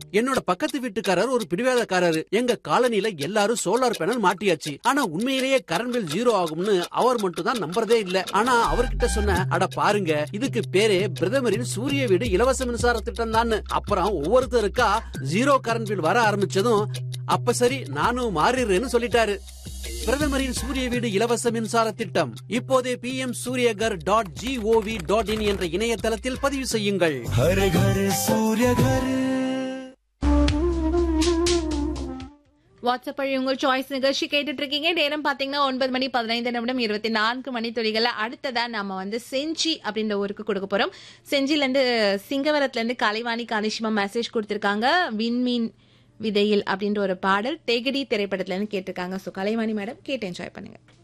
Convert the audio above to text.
என்னோட பக்கத்து வீட்டுக்காரர் ஒரு பிடிவாதக்காரரு எங்க காலனில எல்லாரும் சோலார் பேனல் மாட்டியாச்சு ஆனா உண்மையிலேயே கரண்ட் பில் ஜீரோ ஆகும்னு அவர் மட்டும் தான் நம்புறதே இல்ல ஆனா அவர்கிட்ட சொன்ன அட பாருங்க இதுக்கு பேரே பிரதமரின் சூரிய வீடு இலவச மின்சார திட்டம் தான் அப்புறம் ஒவ்வொருத்தருக்கா ஜீரோ கரண்ட் பில் வர ஆரம்பிச்சதும் அப்ப சரி நானும் மாறிடுறேன்னு சொல்லிட்டாரு பிரதமரின் சூரிய வீடு இலவச மின்சார திட்டம் இப்போதே P M Suryaghar dot gov dot in என்ற இணையதளத்தில் பதிவு செய்யுங்கள் हर घर सूर्य घर வாட்ஸ்அப் வழி உங்கள் சாய்ஸ் நிகழ்ச்சி கேட்டுட்டு இருக்கீங்க நேரம் பாத்தீங்கன்னா ஒன்பது மணி பதினைந்து நிமிடம் இருபத்தி நான்கு மணி துளிகளை அடுத்ததா நம்ம வந்து செஞ்சி அப்படின்ற ஊருக்கு கொடுக்க போறோம் செஞ்சில இருந்து சிங்கவரத்துல இருந்து கலைவாணி காலிஷிமா மெசேஜ் கொடுத்திருக்காங்க விண்மீன் விதையில் அப்படின்ற ஒரு பாடல் தெகடி திரைப்படத்துல இருந்து கேட்டிருக்காங்க ஸோ கலைவாணி மேடம் கேட்டு என்ஜாய் பண்ணுங்க